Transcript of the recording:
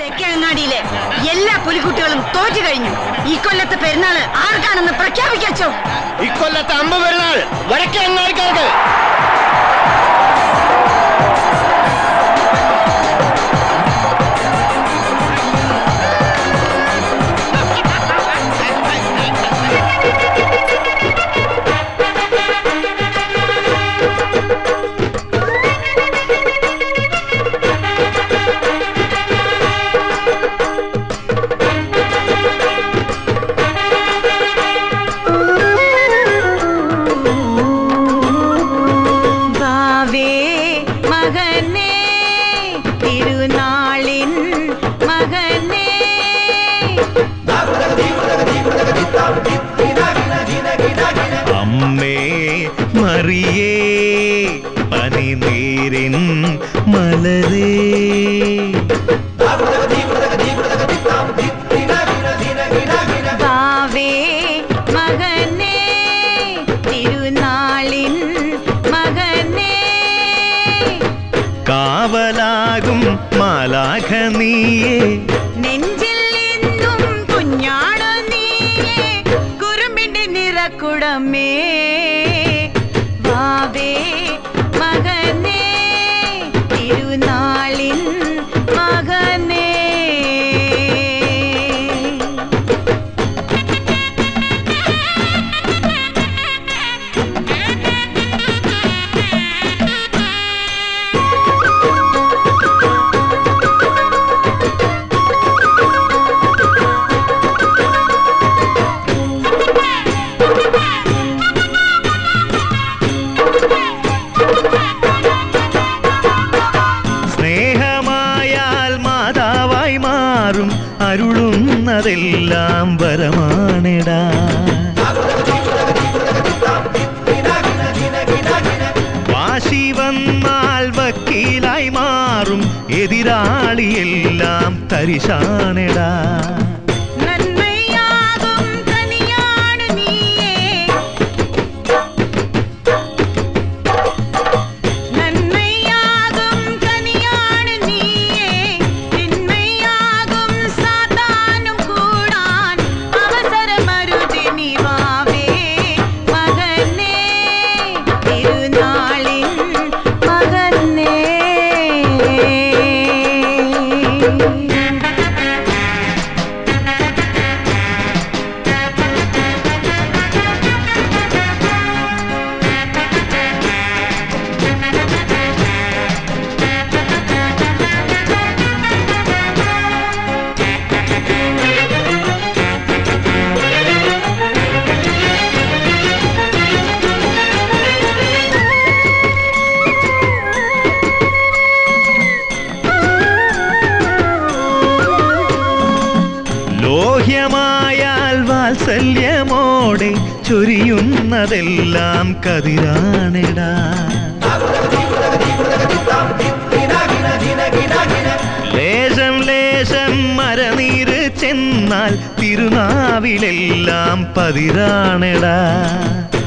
തെക്കേങ്ങാടിയിലെ എല്ലാ പുലിക്കുട്ടികളും തോറ്റു കഴിഞ്ഞു ഈ കൊല്ലത്തെ പെരുന്നാള് ആർക്കാണെന്ന് പ്രഖ്യാപിക്കാച്ചോ ഇക്കൊല്ലത്തെ അമ്പ പെരുന്നാൾ വടക്കേ അങ്ങാടിക്കാർക്ക് ഭാവേ മകനേ തിരുനാളിൻ മകനേ അമ്മേ മറിയേ പനിനീരിൻ മലരേ ഭാവേ മകനേ തിരുനാളിൻ മകനേ കാവലാകും മാലാഖ നീയേ നെഞ്ചിൽ നിന്നും കുഞ്ഞാടു നീയേ കുറുമ്പിന്റെ നിറക്കുടമേ ഭാവേ മകനേ തിരുനാളിൻ മകനേ സ്നേഹമായാൽ മാതാവായി മാറും അരുളുന്നതെല്ലാം വരമാണിടാ വാശി വന്നാൽ വക്കീലായി മാറും എതിരാളിയെല്ലാം തരിശാണിടാ നന്മയാകും കനിയാണു നീയേ നന്മയാകും കനിയാണു നീയേ തിന്മയാകും സാത്താനും കൂടാൻ അവസരമരുതിനി വാവേ മകനേ തിരുനാളിൻ മകനേ ലോഹ്യമായാൽ വാത്സല്യമോടെ ചൊരിയുന്നതെല്ലാം കതിരാണിടാ ലേശം ലേശം മരനീര് ചെന്നാൽ തിരുനാവിലെല്ലാം പതിരാണിടാ